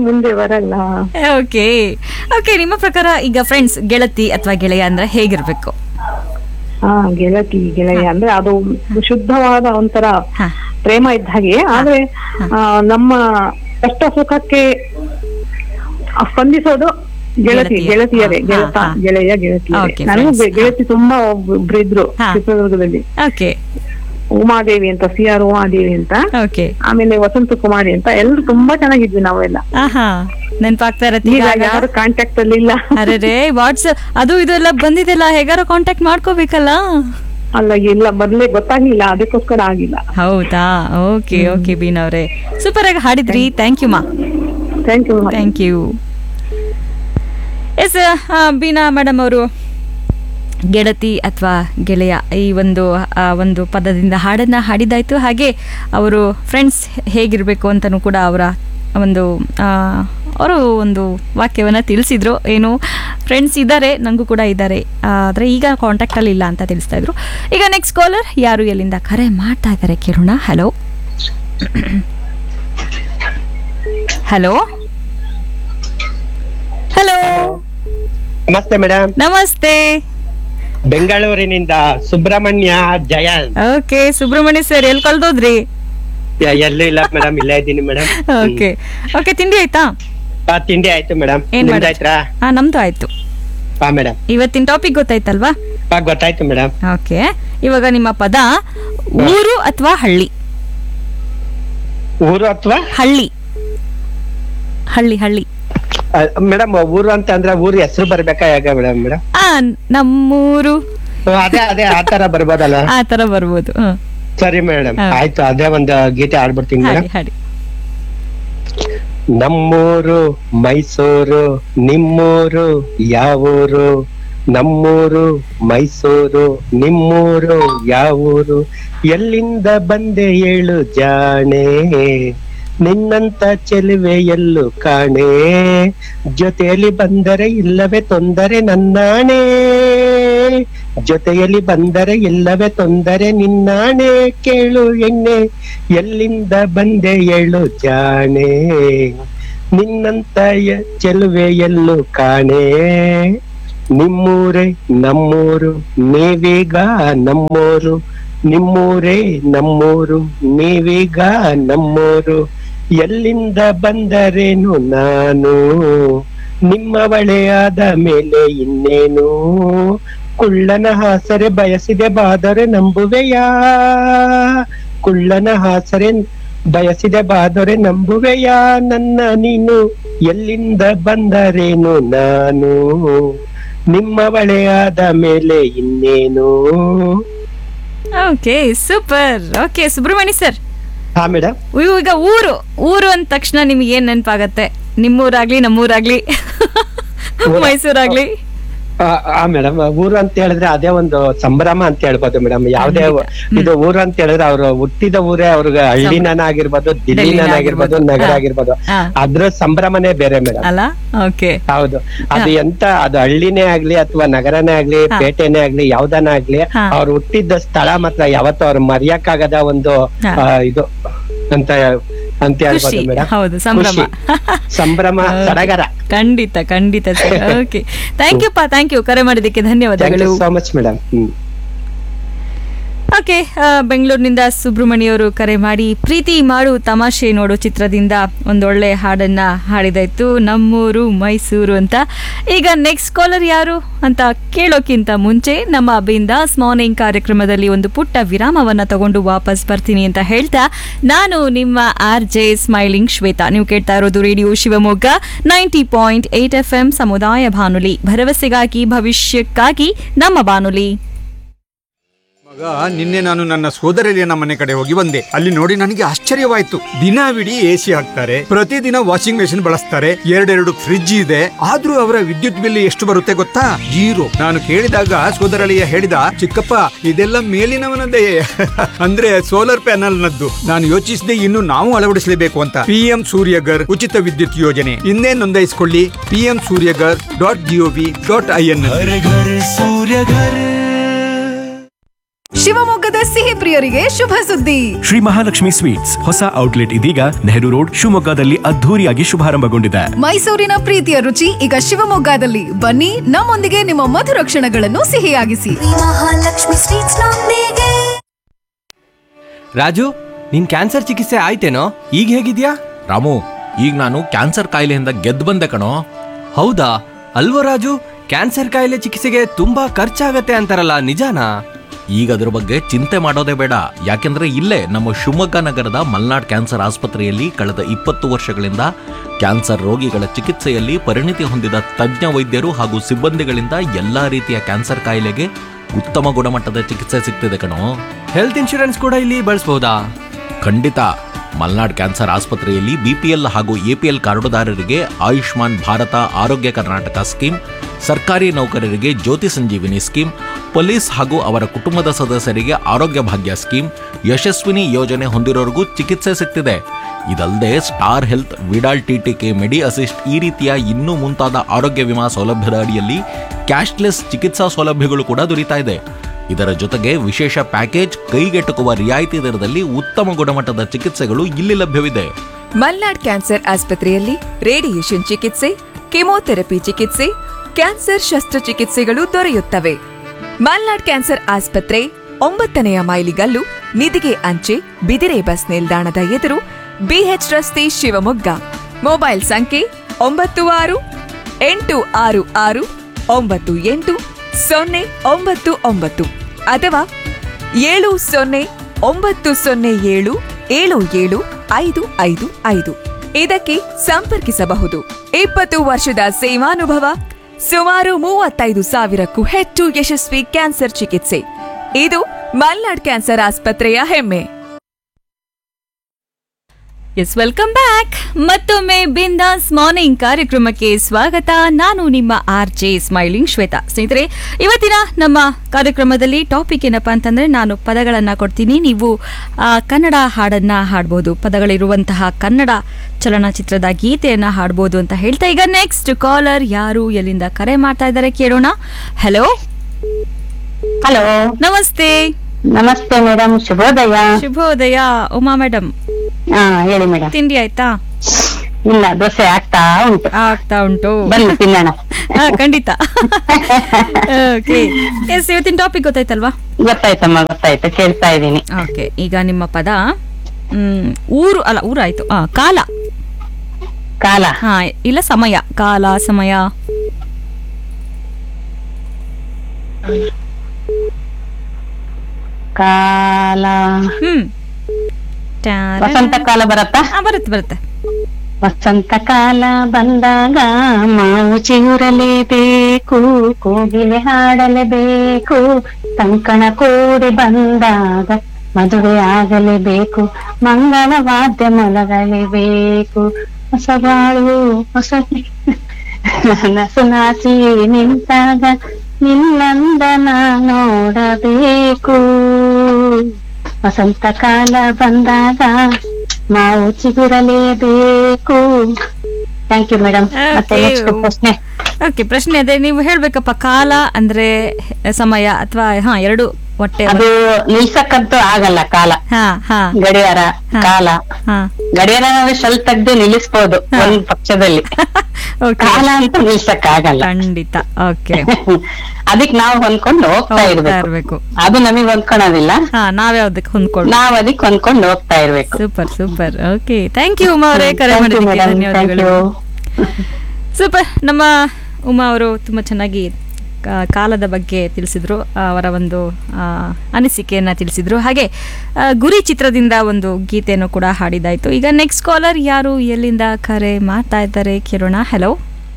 ಮುಂದೆ ಬರಲ್ಲ okay okay ನಿಮ್ಮ ಪ್ರಕಾರ ಈಗ ಫ್ರೆಂಡ್ಸ್ ಗೆಳತಿ ಅಥವಾ ಗೆಳೆಯ ಅಂದ್ರೆ ಹೇಗಿರ್ಬೇಕು ಹಾ ಗೆಳತಿ ಗೆಳೆಯ ಅಂದ್ರೆ ಅದು ಶುದ್ಧವಾದ ಒಂಥರ ಹಾ. ಪ್ರೇಮ ಇದ್ದ ಹಾಗೆ ಆದ್ರೆ ಆ, ನಮ್ಮ ಕಷ್ಟ ಸುಖಕ್ಕೆ ಸ್ಪಂದಿಸೋದು ಗೆಳತಿ ಗೆಳತಿಯ. ಗೆಳತಿಯರೇ ಹಾ, ಗೆಳತ ಹಾ. ಗೆಳೆಯ ಗೆಳತಿಯರೇ Okay, ನನಗೂ friends. ಗೆ- ಗೆಳತಿ ತುಂಬಾ ಒಬ್ಬ- ಒಬ್ರು ಇದ್ರು ಹಾ. ಚಿತ್ರದುರ್ಗದಲ್ಲಿ ಓಕೆ ಉಮಾದೇವಿ ಅಂತ ಸಿ ಆರ್ ಉಮಾದೇವಿ ಅಂತ ಓಕೆ ಆಮೇಲೆ ವಸಂತ ಕುಮಾರಿ ಅಂತ ಎಲ್ರು ತುಂಬಾ ಚೆನ್ನಾಗಿದ್ವಿ ನಾವೆಲ್ಲ ಆಹಾ ನೆನ್ಪಾಗ್ತಾ ಇರತ್ತೆ ಈಗ ಯಾರು ಕಾಂಟ್ಯಾಕ್ಟ್ ಅಲ್ಲಿ ಇಲ್ಲ ಅರೆ ವಾಟ್ಸಪ್ ಅದು ಇದು ಎಲ್ಲ ಬಂದಿದೆಲ್ಲ ಹೇಗಾರು ಕಾಂಟ್ಯಾಕ್ಟ್ ಮಾಡ್ಕೋಬೇಕಲ್ಲ ಅಲ್ಲ ಇಲ್ಲ ಮೊದ್ಲೇ ಗೊತ್ತಾಗ್ಲಿಲ್ಲ ಅದಕ್ಕೋಸ್ಕರ ಆಗಿಲ್ಲ ಹೌದಾ ಓಕೆ ಓಕೆ ಬೀನ್ ಅವರೇ ಸೂಪರ್ ಆಗಿ ಹಾಡಿದ್ರಿ ಥ್ಯಾಂಕ್ ಯು ಮಾ thank you thank you yes Beena madam ಅವರು ಗೆಳತಿ ಅಥವಾ ಗೆಳೆಯ ಈ ಒಂದು ಆ, ಒಂದು ಪದದಿಂದ ಹಾಡನ್ನ ಹಾಡಿದಾಯ್ತು ಹಾಗೆ ಅವರು ಫ್ರೆಂಡ್ಸ್ ಹೇಗಿರಬೇಕು ಅಂತಲೂ ಕೂಡ ಅವರ ಒಂದು ಅವರು ಒಂದು ವಾಕ್ಯವನ್ನು ತಿಳಿಸಿದ್ರು ಏನು ಫ್ರೆಂಡ್ಸ್ ಇದ್ದಾರೆ ನನಗೂ ಕೂಡ ಇದ್ದಾರೆ ಆದರೆ ಈಗ ಕಾಂಟ್ಯಾಕ್ಟಲ್ಲಿ ಇಲ್ಲ ಅಂತ ತಿಳಿಸ್ತಾ ಇದ್ರು ಈಗ ನೆಕ್ಸ್ಟ್ ಕಾಲರ್ ಯಾರು ಎಲ್ಲಿಂದ ಕರೆ ಮಾಡ್ತಾ ಇದ್ದಾರೆ ಕೇಳೋಣ ಹಲೋ ಹಲೋ ಹಲೋ ನಮಸ್ತೆ ಮೇಡಮ್ ನಮಸ್ತೆ ಬೆಂಗಳೂರಿನಿಂದ ಸುಬ್ರಹ್ಮಣ್ಯ ಜಯಂತ್ ಓಕೆ ಸುಬ್ರಹ್ಮಣ್ಯ ಸರ್ ಎಲ್ಲಿ ಕಳ್ದೋದ್ರಿ ಯ- ಎಲ್ಲೂ ಇಲ್ಲ ಮೇಡಮ್ ಇಲ್ಲೇ ಇದ್ದೀನಿ ಮೇಡಮ್ ಓಕೆ ಓಕೆ ತಿಂಡಿ ಆಯ್ತಾ ತಿಂಡಿ ಆಯ್ತು ಮೇಡಮ್ ಏನ್ ನಿಮ್ದು ಮಾಡಿದ್ರಿ? ಆಯ್ತಾ ಹಾ ನಮ್ದು ಆಯ್ತು ಹಾ ಮೇಡಮ್ ಇವತ್ತಿನ ಟಾಪಿಕ್ ಗೊತ್ತಾಯ್ತಲ್ವಾ ಹಾ ಗೊತ್ತಾಯ್ತು ಮೇಡಮ್ ಓಕೆ ಇವಾಗ ನಿಮ್ಮ ಪದ ಊರು ಅಥವಾ ಹಳ್ಳಿ ಊರು ಅಥವಾ ಹಳ್ಳಿ ಹಳ್ಳಿ ಹಳ್ಳಿ ಮೇಡಮ್ ಊರು ಅಂತ ಅಂದ್ರೆ ಊರು ಹೆಸರು ಬರ್ಬೇಕಾ ಹೇಗ ಮೇಡಮ್ ಮೇಡಮ್ ಆ ನಮ್ಮೂರು ಅದೇ ಅದೇ ಆ ತರ ಬರ್ಬೋದಲ್ಲ ಆ ತರ ಬರ್ಬೋದು ಹ್ಮ್. ಸರಿ ಮೇಡಮ್ ಹಾ. ಆಯ್ತು ಅದೇ ಒಂದು ಗೀತೆ ಆಡ್ಬಿಡ್ತೀನಿ ಮೇಡಮ್ ಹಾಡಿ ಹಾಡಿ ನಮ್ಮೂರು ಮೈಸೂರು ನಿಮ್ಮೂರು ಯಾವೂರು ನಮ್ಮೂರು ಮೈಸೂರು ನಿಮ್ಮೂರು ಯಾವೂರು ಎಲ್ಲಿಂದ ಬಂದೆ ಏಳು ಜಾಣೆ ನಿನ್ನಂತ ಚೆಲುವೆ ಎಲ್ಲೂ ಕಾಣೆ ಜೊತೆಯಲ್ಲಿ ಬಂದರೆ ಇಲ್ಲವೇ ತೊಂದರೆ ನನ್ನಾಣೆ ಜೊತೆಯಲ್ಲಿ ಬಂದರೆ ಇಲ್ಲವೇ ತೊಂದರೆ ನಿನ್ನಾಣೆ ಕೇಳು ಎಣ್ಣೆ ಎಲ್ಲಿಂದ ಬಂದೆ ಏಳು ಜಾಣೆ ನಿನ್ನಂತ ಯ- ಚೆಲುವೆ ಎಲ್ಲೂ ಕಾಣೆ ನಿಮ್ಮೂರೇ ನಮ್ಮೂರು ನೀವೀಗ ನಮ್ಮೂರು ನಿಮ್ಮೂರೇ ನಮ್ಮೂರು ನೀವೀಗ ನಮ್ಮೂರು ಎಲ್ಲಿಂದ ಬಂದರೇನು ನಾನು ನಿಮ್ಮ ಬಳೆಯಾದ ಮೇಲೆ ಇನ್ನೇನು ಕುಳ್ಳನ ಹಾಸರೆ ಬಯಸಿದೆ ಬಾದರೆ ನಂಬುವೆಯಾ ಕುಳ್ಳನ ಹಾಸರೆ ಬಯಸಿದೆ ಬಾದರೆ ನಂಬುವೆಯಾ ನನ್ನ ನೀನು ಎಲ್ಲಿಂದ ಬಂದರೇನು ನಾನು ನಿಮ್ಮ ಬಳೆಯಾದ ಮೇಲೆ ಇನ್ನೇನು okay super okay Subrahmanya sir ಹಾ ಮೇಡಮ್ ಈಗ ಊರು ಊರು ಅಂದ ತಕ್ಷಣ ನಿಮ್ಗೆ ಏನ್ ನೆನಪಾಗತ್ತೆ ನಿಮ್ಮೂರಾಗ್ಲಿ ನಮ್ಮೂರಾಗ್ಲಿ ಮೈಸೂರಾಗ್ಲಿ ಆ ಮೇಡಮ್ ಊರು ಅಂತ ಹೇಳಿದ್ರೆ ಅದೇ ಒಂದು ಸಂಭ್ರಮ ಅಂತ ಹೇಳ್ಬೋದು ಮೇಡಮ್ ಯಾವ್ದೇ ಖಂಡಿತ. ಇದು ಊರು ಅಂತ ಹೇಳಿದ್ರೆ ಅವ್ರು ಹುಟ್ಟಿದ ಊರೇ ಅವ್ರಿಗೆ ಹಳ್ಳಿನ ಆಗಿರ್ಬೋದು ದಿಲ್ಲಿನ ಆಗಿರ್ಬೋದು ನಗರ ಹಾ. ಆಗಿರ್ಬೋದು ಹಾ. ಅದ್ರ ಸಂಭ್ರಮನೇ ಬೇರೆ ಮೇಡಮ್ ಅಲ್ಲ ಓಕೆ ಹೌದು ಅದು ಎಂತ ಅದು ಹಳ್ಳಿನೇ ಆಗ್ಲಿ ಅಥವಾ ನಗರನೇ ಆಗ್ಲಿ ಹಾ. ಪೇಟೆನೇ ಆಗ್ಲಿ ಯಾವ್ದನ ಆಗ್ಲಿ ಹಾ. ಅವ್ರು ಹುಟ್ಟಿದ ಸ್ಥಳ ಮಾತ್ರ ಯಾವತ್ತೂ ಅವ್ರು ಮರೆಯಕ್ಕಾಗದ ಒಂದು ಹಾ. ಆ, ಇದು ಅಂತ ಅಂತ ಹೇಳ್ಬೋದು ಖುಷಿ ಮೇಡಮ್ ಹೌದು ಸಂಭ್ರಮ ಸಂಭ್ರಮ Okay. ಸಡಗರ ಖಂಡಿತ ಖಂಡಿತ ಸರ್ ಓಕೆ ಥ್ಯಾಂಕ್ ಯು ಪಾ ಥ್ಯಾಂಕ್ ಯು ಕರೆ ಮಾಡಿದ್ದಕ್ಕೆ ಥ್ಯಾಂಕ್ ಧನ್ಯವಾದಗಳು you so much madam hmm okay ಬೆಂಗಳೂರಿನಿಂದ ಸುಬ್ರಹ್ಮಣ್ಯವರು ಕರೆ ಮಾಡಿ ಪ್ರೀತಿ ಮಾಡು ತಮಾಷೆ ನೋಡು ಚಿತ್ರದಿಂದ ಒಂದೊಳ್ಳೆ ಹಾಡನ್ನ ಹಾಡಿದಾಯ್ತು ನಮ್ಮೂರು ಮೈಸೂರು ಅಂತ ಈಗ ನೆಕ್ಸ್ಟ್ ಕಾಲರ್ ಯಾರು ಅಂತ ಕೇಳೋಕ್ಕಿಂತ ಮುಂಚೆ ನಮ್ಮ ಬಿಂದಾಸ್ ಮಾರ್ನಿಂಗ್ ಕಾರ್ಯಕ್ರಮದಲ್ಲಿ ಒಂದು ಪುಟ್ಟ ವಿರಾಮವನ್ನ ತಗೊಂಡು ವಾಪಸ್ ಬರ್ತೀನಿ ಅಂತ ಹೇಳ್ತಾ ನಾನು ನಿಮ್ಮ ಆರ್ ಜೆ ಸ್ಮೈಲಿಂಗ್ ಶ್ವೇತಾ ನೀವು ಕೇಳ್ತಾ ಇರೋದು radio Shivamogga ninety point eight F M ಸಮುದಾಯ ಬಾನುಲಿ ಭರವಸೆಗಾಗಿ ಭವಿಷ್ಯಕ್ಕಾಗಿ ನಮ್ಮ ಬಾನುಲಿ ಮಗ ನಿನ್ನೆ ನಾನು ನನ್ನ ಸೋದರಳಿಯನ ಮನೆ ಕಡೆ ಹೋಗಿ ಬಂದೆ ಅಲ್ಲಿ ನೋಡಿ ನನಗೆ ಆಶ್ಚರ್ಯವಾಯ್ತು ದಿನವಿಡೀ ಎ ಸಿ ಹಾಕ್ತಾರೆ ಪ್ರತಿದಿನ ವಾಷಿಂಗ್ ಮೆಷಿನ್ ಬಳಸ್ತಾರೆ ಎರಡೆರಡು ಫ್ರಿಡ್ಜ್ ಇದೆ ಆದ್ರೂ ಅವರ ವಿದ್ಯುತ್ ಬಿಲ್ ಎಷ್ಟು ಬರುತ್ತೆ ಗೊತ್ತಾ ಜೀರೋ ನಾನು ಕೇಳಿದಾಗ ಸೋದರಳಿಯ ಹೇಳಿದ ಚಿಕ್ಕಪ್ಪ ಇದೆಲ್ಲ ಮೇಲಿನವನದೇ ಅಂದ್ರೆ ಸೋಲಾರ್ ಪ್ಯಾನಲ್ ನದ್ದು ನಾನು ಯೋಚಿಸಿದೆ ಇನ್ನು ನಾವು ಅಳವಡಿಸಲೇಬೇಕು ಅಂತ ಪಿಎಂ ಸೂರ್ಯಗರ್ ಉಚಿತ ವಿದ್ಯುತ್ ಯೋಜನೆ ಇನ್ನೇ ನೋಂದಾಯಿಸಿಕೊಳ್ಳಿ PM Suryaghar dot G O V dot I N ಶಿವಮೊಗ್ಗದ ಸಿಹಿ ಪ್ರಿಯರಿಗೆ ಶುಭ ಸುದ್ದಿ ಶ್ರೀ ಮಹಾಲಕ್ಷ್ಮಿ ಸ್ವೀಟ್ಸ್ ಹೊಸ ಔಟ್ಲೆಟ್ ಇದೀಗ ನೆಹರು ರೋಡ್ ಶಿವಮೊಗ್ಗದಲ್ಲಿ ಅದ್ಧೂರಿಯಾಗಿ ಶುಭಾರಂಭಗೊಂಡಿದೆ ಮೈಸೂರಿನ ಪ್ರೀತಿಯ ರುಚಿ ಈಗ ಶಿವಮೊಗ್ಗದಲ್ಲಿ ಬನ್ನಿ ನಮ್ಮೊಂದಿಗೆ ನಿಮ್ಮ ಮಧುರ ಕ್ಷಣಗಳನ್ನು ಸಿಹಿಯಾಗಿಸಿ ಮಹಾಲಕ್ಷ್ಮಿ ಸ್ವೀಟ್ಸ್ ನೊಂದಿಗೆ ರಾಜು ನಿನ್ ಕ್ಯಾನ್ಸರ್ ಚಿಕಿತ್ಸೆ ಆಯ್ತೇನೋ ಈಗ ಹೇಗಿದ್ಯಾ ರಾಮು ಈಗ ನಾನು ಕ್ಯಾನ್ಸರ್ ಕಾಯಿಲೆಯಿಂದ ಗೆದ್ದು ಬಂದೆ ಕಣೋ ಹೌದಾ ಅಲ್ವೋ ರಾಜು ಕ್ಯಾನ್ಸರ್ ಕಾಯಿಲೆ ಚಿಕಿತ್ಸೆಗೆ ತುಂಬಾ ಖರ್ಚಾಗತ್ತೆ ಅಂತಾರಲ್ಲ ನಿಜಾನಾ ಈಗ ಅದ್ರ ಬಗ್ಗೆ ಚಿಂತೆ ಮಾಡೋದೇ ಬೇಡ ಯಾಕೆಂದ್ರೆ ಇಲ್ಲೇ ನಮ್ಮ ಶಿವಮೊಗ್ಗ ನಗರದ ಮಲ್ನಾಡ್ ಕ್ಯಾನ್ಸರ್ ಆಸ್ಪತ್ರೆಯಲ್ಲಿ ಕಳೆದ ಇಪ್ಪತ್ತು ವರ್ಷಗಳಿಂದ ಕ್ಯಾನ್ಸರ್ ರೋಗಿಗಳ ಚಿಕಿತ್ಸೆಯಲ್ಲಿ ಪರಿಣಿತಿ ಹೊಂದಿದ ತಜ್ಞ ವೈದ್ಯರು ಹಾಗೂ ಸಿಬ್ಬಂದಿಗಳಿಂದ ಎಲ್ಲಾ ರೀತಿಯ ಕ್ಯಾನ್ಸರ್ ಕಾಯಿಲೆಗೆ ಉತ್ತಮ ಗುಣಮಟ್ಟದ ಚಿಕಿತ್ಸೆ ಸಿಗ್ತಿದೆ ಕಣೋ ಹೆಲ್ತ್ ಇನ್ಶೂರೆನ್ಸ್ ಕೂಡ ಇಲ್ಲಿ ಬಳಸಬಹುದಾ ಖಂಡಿತ ಮಲ್ನಾಡ್ ಕ್ಯಾನ್ಸರ್ ಆಸ್ಪತ್ರೆಯಲ್ಲಿ ಬಿಪಿಎಲ್ ಹಾಗೂ ಎಪಿಎಲ್ ಕಾರ್ಡುದಾರರಿಗೆ ಆಯುಷ್ಮಾನ್ ಭಾರತ ಆರೋಗ್ಯ ಕರ್ನಾಟಕ ಸ್ಕೀಮ್ ಸರ್ಕಾರಿ ನೌಕರರಿಗೆ ಜ್ಯೋತಿ ಸಂಜೀವಿನಿ ಸ್ಕೀಮ್ ಪೊಲೀಸ್ ಹಾಗೂ ಅವರ ಕುಟುಂಬದ ಸದಸ್ಯರಿಗೆ ಆರೋಗ್ಯ ಭಾಗ್ಯ ಸ್ಕೀಮ್ ಯಶಸ್ವಿನಿ ಯೋಜನೆ ಹೊಂದಿರೋರಿಗೂ ಚಿಕಿತ್ಸೆ ಸಿಗ್ತಿದೆ ಇದಲ್ಲದೆ star health Vidal TTK medi assist ಈ ರೀತಿಯ ಇನ್ನೂ ಮುಂತಾದ ಆರೋಗ್ಯ ವಿಮಾ ಸೌಲಭ್ಯದ ಅಡಿಯಲ್ಲಿ ಕ್ಯಾಶ್ಲೆಸ್ ಚಿಕಿತ್ಸಾ ಸೌಲಭ್ಯಗಳು ಕೂಡ ದೊರೀತಾ ಇದೆ ಇದರ ಜೊತೆಗೆ ವಿಶೇಷ ಪ್ಯಾಕೇಜ್ ಕೈಗೆಟುಕುವ ರಿಯಾಯಿತಿ ದರದಲ್ಲಿ ಉತ್ತಮ ಗುಣಮಟ್ಟದ ಚಿಕಿತ್ಸೆಗಳು ಇಲ್ಲಿ ಲಭ್ಯವಿದೆ ಮಲ್ನಾಡ್ ಕ್ಯಾನ್ಸರ್ ಆಸ್ಪತ್ರೆಯಲ್ಲಿ ರೇಡಿಯೇಷನ್ ಚಿಕಿತ್ಸೆ ಕೆಮೊಥೆರಪಿ ಚಿಕಿತ್ಸೆ ಕ್ಯಾನ್ಸರ್ ಶಸ್ತ್ರಚಿಕಿತ್ಸೆಗಳು ದೊರೆಯುತ್ತವೆ ಮಲ್ನಾಡ್ ಕ್ಯಾನ್ಸರ್ ಆಸ್ಪತ್ರೆ ಒಂಬತ್ತನೆಯ ಮೈಲಿಗಲ್ಲು ನಿಧಿಗೆ ಅಂಚೆ ಬಿದಿರೆ ಬಸ್ ನಿಲ್ದಾಣದ ಎದುರು ಬಿಎಚ್ ರಸ್ತೆ ಶಿವಮೊಗ್ಗ ಮೊಬೈಲ್ ಸಂಖ್ಯೆ ಒಂಬತ್ತು ಆರು ಎಂಟು ಆರು ಆರು ಒಂಬತ್ತು ಎಂಟು ಸೊನ್ನೆ ಒಂಬತ್ತು ಒಂಬತ್ತು ಅಥವಾ ಏಳು ಸೊನ್ನೆ ಒಂಬತ್ತು ಸೊನ್ನೆ ಏಳು ಏಳು ಏಳು ಐದು ಐದು ಐದು ಇದಕ್ಕೆ ಸಂಪರ್ಕಿಸಬಹುದು ಇಪ್ಪತ್ತು ವರ್ಷದ ಸೇವಾನುಭವ ಸುಮಾರು ಮೂವತ್ತೈದು ಸಾವಿರಕ್ಕೂ ಹೆಚ್ಚು ಯಶಸ್ವಿ ಕ್ಯಾನ್ಸರ್ ಚಿಕಿತ್ಸೆ ಇದು ಮಲ್ನಾಡ್ ಕ್ಯಾನ್ಸರ್ ಆಸ್ಪತ್ರೆಯ ಹೆಮ್ಮೆ ಎಸ್ ವೆಲ್ಕಮ್ ಬ್ಯಾಕ್ ಮತ್ತೊಮ್ಮೆ ಬಿಂದಾಸ್ ಮಾರ್ನಿಂಗ್ ಕಾರ್ಯಕ್ರಮಕ್ಕೆ ಸ್ವಾಗತ ನಾನು ನಿಮ್ಮ ಆರ್ ಜೆ ಸ್ಮೈಲಿಂಗ್ ಶ್ವೇತಾ ಸ್ನೇಹಿತರೆ ಇವತ್ತಿನ ನಮ್ಮ ಕಾರ್ಯಕ್ರಮದಲ್ಲಿ ಟಾಪಿಕ್ ಏನಪ್ಪಾ ಅಂತಂದ್ರೆ ನಾನು ಪದಗಳನ್ನ ಕೊಡ್ತೀನಿ ನೀವು ಆ, ಕನ್ನಡ ಹಾಡನ್ನ ಹಾಡ್ಬೋದು ಪದಗಳಿರುವಂತಹ ಕನ್ನಡ ಚಲನಚಿತ್ರದ ಗೀತೆಯನ್ನ ಹಾಡ್ಬೋದು ಅಂತ ಹೇಳ್ತಾ ಈಗ ನೆಕ್ಸ್ಟ್ ಕಾಲರ್ ಯಾರು ಎಲ್ಲಿಂದ ಕರೆ ಮಾಡ್ತಾ ಇದ್ದಾರೆ ಕೇಳೋಣ ಹಲೋ ಹಲೋ ನಮಸ್ತೆ ನಮಸ್ತೆ ಮೇಡಮ್ ಶುಭೋದಯ ಶುಭೋದಯ ಉಮಾ ಮೇಡಮ್ ಹಾ ಹೇಳಿ ಮೇಡಮ್ ತಿಂಡಿ ಆಯ್ತಾ ಇಲ್ಲ ದೋಸೆ ಆಗ್ತಾ ಉಂಟು ಆಗ್ತಾ ಉಂಟು ಬನ್ನಿ ತಿನ್ನೋಣ ಹಾ ಖಂಡಿತ ಓಕೆ ಎಸ್ ಇವತ್ತಿನ ಟಾಪಿಕ್ ಗೊತ್ತಾಯ್ತಲ್ವಾ ಗೊತ್ತಾಯ್ತಮ್ಮ ಗೊತ್ತಾಯ್ತು ಕೇಳ್ತಾ ಇದ್ದೀನಿ ಓಕೆ ಈಗ ನಿಮ್ಮ ಪದ ಹ್ಮ್, ಊರು ಅಲ್ಲ ಊರು ಆಯ್ತು ಆ, ಕಾಲ ಕಾಲ ಹಾ ಇಲ್ಲ ಸಮಯ ಕಾಲ ಸಮಯ ಕಾಲ ಹ್ಮ್ ಟ್ಯಾರ- ವಸಂತ ಕಾಲ ಬರತ್ತಾ ಆ, ಬರುತ್ತೆ ಬರುತ್ತೆ ವಸಂತ ಕಾಲ ಬಂದಾಗ ಮಾವು ಚಿಗುರಲೇಬೇಕು ಕೋಗಿಲೆ ಹಾಡಲೇಬೇಕು ಕಂಕಣ ಕೂಡಿ ಬಂದಾಗ ಮದುವೆ ಆಗಲೇಬೇಕು ಮಂಗಳ ವಾದ್ಯ ಮೊಲಗಲೇಬೇಕು ಹೊಸ ಬಾಳು ಹೊಸ ನಸು ನಾಸಿ ನಿಂತಾಗ ನಿನ್ನಂದನ ನೋಡಬೇಕು ವಸಂತ ಕಾಲ ಬಂದಾಗ ನಾವು ಚಿಗುರಲೇಬೇಕು ಥ್ಯಾಂಕ್ ಯು ಮೇಡಮ್ ಮತ್ತೆ Okay. ನೆಕ್ಸ್ಟ್ ಪ್ರಶ್ನೆ ಓಕೆ ಪ್ರಶ್ನೆ ಅದೇ ನೀವು ಹೇಳ್ಬೇಕಪ್ಪ ಕಾಲ ಅಂದ್ರೆ ಸಮಯ ಅಥವಾ ಹಾ ಎರಡು ಹೊಟ್ಟೆ ಅದು ನಿಲ್ಸಕ್ಕಂತೂ ಆಗಲ್ಲ ಕಾಲ ಹಾ ಹಾ ಗಡಿಯಾರ ಹಾ. ಕಾಲ ಹಾ ಗಡಿಯಾರ ನಾವು ಶಲ್ ತೆಗ್ದು ನಿಲ್ಲಿಸ್ಬೋದು ಒಂದ್ ಪಕ್ಷದಲ್ಲಿ ಓಕೆ ಕಾಲ ಅಂತ ನಿಲ್ಸಕ್ ಆಗಲ್ಲ ಖಂಡಿತ ಓಕೆ ಅದಕ್ ನಾವು ಹೊಂದ್ಕೊಂಡು ಹೋಗ್ತಾ ಹೋಗ್ತಾ ಇರ್ಬೇಕು ಇರ್ಬೇಕು ಅದು ನಮಗ್ ಹೊಂದ್ಕೊಳೋದಿಲ್ಲ ಹಾ ನಾವೇ ಅದಕ್ಕೆ ಹೊಂದ್ಕೊಂಡು ನಾವ್ ಅದಕ್ ಹೊಂದ್ಕೊಂಡು ಹೋಗ್ತಾ ಇರ್ಬೇಕು super super okay thank you Uma ಅವರೇ ಕರೆ Thank you, ಮಾಡಿದ್ದಕ್ಕೆ madam. Thank ಧನ್ಯವಾದಗಳು you. ಸೂಪರ್ ನಮ್ಮ ಉಮಾ ಅವರು ತುಂಬಾ ಚೆನ್ನಾಗಿ ಕಾ- ಕಾಲದ ಬಗ್ಗೆ ತಿಳಿಸಿದ್ರು ಅವರ ಒಂದು ಆ, ಅನಿಸಿಕೆಯನ್ನ ತಿಳಿಸಿದ್ರು ಹಾಗೆ ಆ, ಗುರಿ ಚಿತ್ರದಿಂದ ಒಂದು ಗೀತೆಯನ್ನು ಕೂಡ ಹಾಡಿದಾಯ್ತು ಈಗ ನೆಕ್ಸ್ಟ್ ಕಾಲರ್ ಯಾರು ಎಲ್ಲಿಂದ ಕರೆ ಮಾಡ್ತಾ ಇದ್ದಾರೆ ಕೇಳೋಣ ಹಲೋ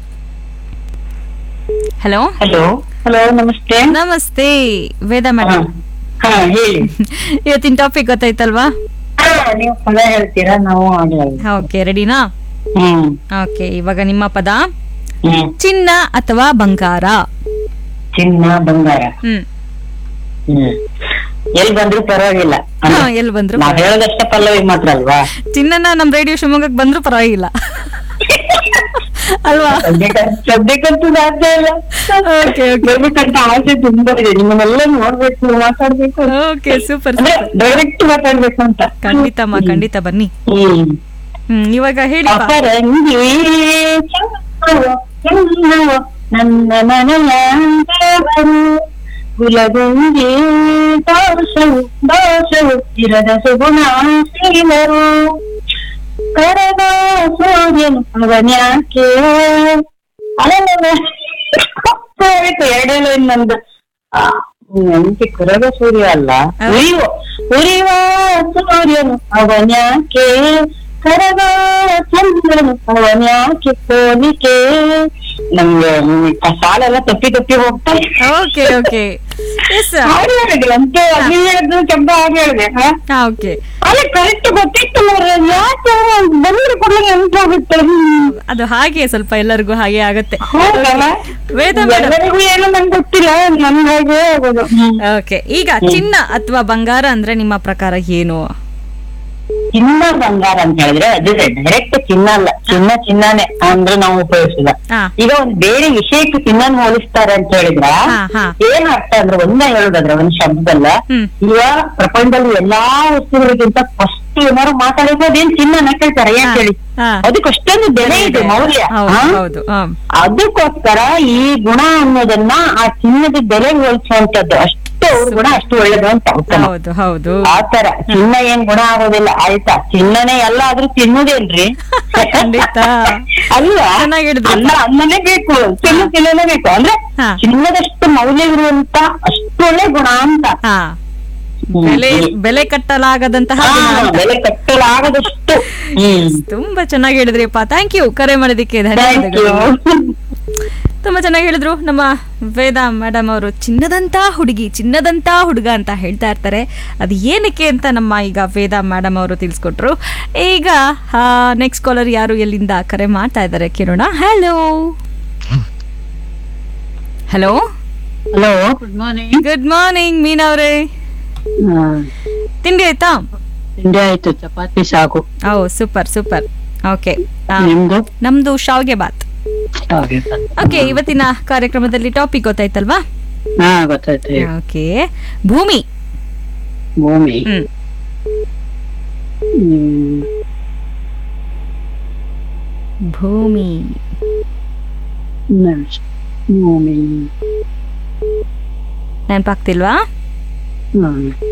ಹಲೋ ಹಲೋ ಹಲೋ ನಮಸ್ತೆ ನಮಸ್ತೆ ವೇದ ಮೇಡಮ್ ಹಾ ಹೇಳಿ ಇವತ್ತಿನ ಟಾಪಿಕ್ ಗೊತ್ತಾಯ್ತಲ್ವಾ ಹಾ, ನೀವು ಪದ ಹೇಳ್ತೀರಾ ನಾವು ಆಡ್ಲಲ್ಲ. ಓಕೆ ರೆಡಿನಾ ಹ್ಮ್ ಓಕೆ ಇವಾಗ ನಿಮ್ಮ ಪದ ಹ್ಮ್ ಚಿನ್ನ ಅಥವಾ ಬಂಗಾರ ಚಿನ್ನ ಬಂಗಾರ ಹ್ಮ್ ಹ್ಮ್ ಎಲ್ ಬಂದ್ರು ಪರವಾಗಿಲ್ಲ ಹಾ, ಎಲ್ ಬಂದ್ರು ನಾವ್ ಹೇಳೋದಷ್ಟೇ ಪಲ್ಲವಿ ಮಾತ್ರ ಅಲ್ವಾ ಚಿನ್ನನ ನಮ್ ರೇಡಿಯೋ ಶಿವಮೊಗ್ಗಕ್ಕೆ ಬಂದ್ರು ಪರವಾಗಿಲ್ಲ ಅಲ್ವಾ ಸದ್ಯಕ್ಕೆ ಸದ್ಯಕ್ಕಂತೂ ಸಾಧ್ಯ ಇಲ್ಲ ಓಕೆ ಓಕೆ ಬರ್ಬೇಕಂತ ಆಸೆ ತುಂಬಾ ಇದೆ ನಿಮ್ಮನ್ನೆಲ್ಲ ನೋಡ್ಬೇಕು ಮಾತಾಡ್ಬೇಕು ಓಕೆ ಸೂಪರ್ ಅಂದ್ರೆ ಡೈರೆಕ್ಟ್ ಮಾತಾಡ್ಬೇಕು ಅಂತ ಖಂಡಿತಮ್ಮ ಖಂಡಿತ ಬನ್ನಿ ಹ್ಮ್ ಹ್ಮ್ ಇವಾಗ ಹೇಳಿ ಬಾ. ಅಪರಂಗಿ ಚಂದವ ಚಂದವ ನನ್ನ ಮನೆಯಾಂದವರು ಗುಲಗುಂಜಿ ದೋಷವು ದೋಷವು ಇರದ ಸುಗುಣಾಶೀಲರು ಕರದ ಸೂರ್ಯನು ಅವನ್ಯಾಕೆ ಅಲ್ಲ ಆಯ್ತು ಎರಡೇ ಲೈನ್ ನಂದು ಆ, ನೆನಪಿ ಕರದ ಸೂರ್ಯ ಅಲ್ಲ ಉರಿಯುವ ಉರಿಯುವ ಸೂರ್ಯನು ಅವನ್ಯಾಕೆ ಕರದ ಚಂದ್ರನು ಅವನ್ಯಾಕೆ ಹೋಲಿಕೆ ನಮ್ಗೆ ಹ್ಮ್, ಆ ಸಾಲೆಲ್ಲ ತಪ್ಪಿ ತಪ್ಪಿ ಹೋಗ್ತಾ ಓಕೆ ಓಕೆ ಎಸ್ ಹಾಡು ಹೇಳಿದ್ರೆ ಅಂತ ಅದು ಹೇಳಿದ್ರು ಶಬ್ದ ಹಾಗೆ ಹೇಳ್ಬೇಕಾ ಹಾ ಓಕೆ ಅಲ್ಲ ಕರೆಕ್ಟ್ ಗೊತ್ತಿತ್ತು ಮಾರ್ರೆ. ಯಾಕೆ ಬಂದ್ರೆ ಕೂಡಲೇ ನೆನಪಾಗುತ್ತೆ ಅದು ಹಾಗೆ ಸ್ವಲ್ಪ ಎಲ್ಲರಿಗೂ ಹಾಗೆ ಆಗತ್ತೆ ಹೌದಲ್ಲ ವೇದ ಮೇಡಮ್ ಎಲ್ಲರಿಗೂ ಏನು ನಂಗೆ ಗೊತ್ತಿಲ್ಲ ನನ್ಗೆ ಹಾಗೆ ಆಗೋದು ಓಕೆ ಈಗ ಚಿನ್ನ ಅಥವಾ ಬಂಗಾರ ಅಂದ್ರೆ ನಿಮ್ಮ ಪ್ರಕಾರ ಏನು ಚಿನ್ನ ಬಂಗಾರ ಅಂತ ಹೇಳಿದ್ರೆ ಅದು ಡೈರೆಕ್ಟ್ ಚಿನ್ನ ಅಲ್ಲ ಚಿನ್ನ ಚಿನ್ನನೇ ಅಂದ್ರೆ ನಾವು ಉಪಯೋಗಿಸಿದ ಹಾ. ಈಗ ಒಂದ್ ಬೇರೆ ವಿಷಯಕ್ಕೆ ಚಿನ್ನನ ಹೋಲಿಸ್ತಾರೆ ಅಂತ ಹೇಳಿದ್ರ ಹಾ, ಹಾ. ಏನ್ ಅರ್ಥ ಅಂದ್ರೆ ಒಂದ ಹೇಳುದಾದ್ರೆ ಒಂದ್ ಶಬ್ದದಲ್ಲ ಹ್ಮ್. ಈಗ ಪ್ರಪಂಚದಲ್ಲಿ ಎಲ್ಲಾ ವಸ್ತುಗಳಿಗಿಂತ ಫಸ್ಟ್ ಏನಾರು ಮಾತಾಡಿದ್ರೆ ಅದೇನ್ ಚಿನ್ನನ ಕೇಳ್ತಾರೆ ಯಾಕೆ ಹೇಳಿ ಹಾ. ಅದಕ್ಕೆ ಅಷ್ಟೊಂದು ಬೆಲೆ ಇದೆ ಮೌಲ್ಯ ಹೌದು ಹಾ? ಹೌದು ಹ್ಮ್. ಅದಕ್ಕೋಸ್ಕರ ಈ ಗುಣ ಅನ್ನೋದನ್ನ ಆ ಚಿನ್ನದ ಬೆಲೆ ಹೋಲಿಸುವಂತದ್ದು ಅಷ್ಟು ಅವ್ರ ಗುಣ ಅಷ್ಟು ಒಳ್ಳೇದು ಅಂತ ಉತ್ತಮ ಹೌದು ಹೌದು ಆತರ ಚಿನ್ನ ಏನ್ ಗುಣ ಆಗೋದಿಲ್ಲ ಆಯ್ತಾ ಚಿನ್ನನೇ ಎಲ್ಲ ಆದ್ರೂ ತಿನ್ನುದೇನ್ರಿ ಖಂಡಿತ. ಅಲ್ವಾ ಚೆನ್ನಾಗ್ ಹೇಳಿದ್ರಿ. ಅನ್ನ ಅನ್ನನೇ ಬೇಕು ಚಿನ್ನ ತಿನ್ನಲೇ ಬೇಕು ಅಂದ್ರೆ ಹಾ. ಚಿನ್ನದಷ್ಟು ಮೌಲ್ಯ ಇರುವಂತ ಅಷ್ಟು ಒಳ್ಳೆ ಗುಣ ಅಂತ ಹಾ ಬೆಲೆ ಬೆಲೆ ಕಟ್ಟಲಾಗದಂತಹ ಹಾ, ಗುಣ ಅಂತ. ಬೆಲೆ ಕಟ್ಟಲಾಗದಷ್ಟು ಹ್ಮ್ ತುಂಬಾ ಚೆನ್ನಾಗಿ ಹೇಳಿದ್ರಿಪ್ಪ ಥ್ಯಾಂಕ್ ಯು ಕರೆ ಮಾಡೋದಕ್ಕೆ ಥ್ಯಾಂಕ್ ಯು ಧನ್ಯವಾದಗಳು ತುಂಬಾ ಚೆನ್ನಾಗಿ ಹೇಳಿದ್ರು ನಮ್ಮ ವೇದ ಮೇಡಮ್ ಅವರು ಚಿನ್ನದಂತ ಹುಡುಗಿ ಚಿನ್ನದಂತ ಹುಡುಗ ಅಂತ ಹೇಳ್ತಾ ಇರ್ತಾರೆ ಅದು ಏನಕ್ಕೆ ಅಂತ ನಮ್ಮ ಈಗ ವೇದ ಮೇಡಮ್ ಅವರು ತಿಳಿಸ್ಕೊಟ್ರು ಈಗ ನೆಕ್ಸ್ಟ್ ಕಾಲರ್ ಯಾರು ಎಲ್ಲಿಂದ ಕರೆ ಮಾಡ್ತಾ ಇದ್ದಾರೆ ಕೇಳೋಣ hello hello hello good morning good morning Meena ಅವರೇ ತಿಂಡಿ ಆಯ್ತಾ ತಿಂಡಿ ಆಯ್ತು ಚಪಾತಿ ಸಾಕು ಓ ಸೂಪರ್ ಸೂಪರ್ ಓಕೆ ನಿಮ್ದು ನಮ್ದು ಶಾವ್ಗೆ ಬಾತ್ ಹಾಗೆ ಓಕೆ ಇವತ್ತಿನ ಕಾರ್ಯಕ್ರಮದಲ್ಲಿ ಟಾಪಿಕ್ ಗೊತ್ತಾಯ್ತಲ್ವಾ ಹಾ ಗೊತ್ತಾಯ್ತು ಹೇಳಿ. ಓಕೆ ಭೂಮಿ ಭೂಮಿ ಹ್ಮ್ ಹ್ಮ್. ಭೂಮಿ ನಿಮಿಷ. ಭೂಮಿ ನೆನಪಾಗ್ತಿಲ್ವಾ ಹ್ಮ್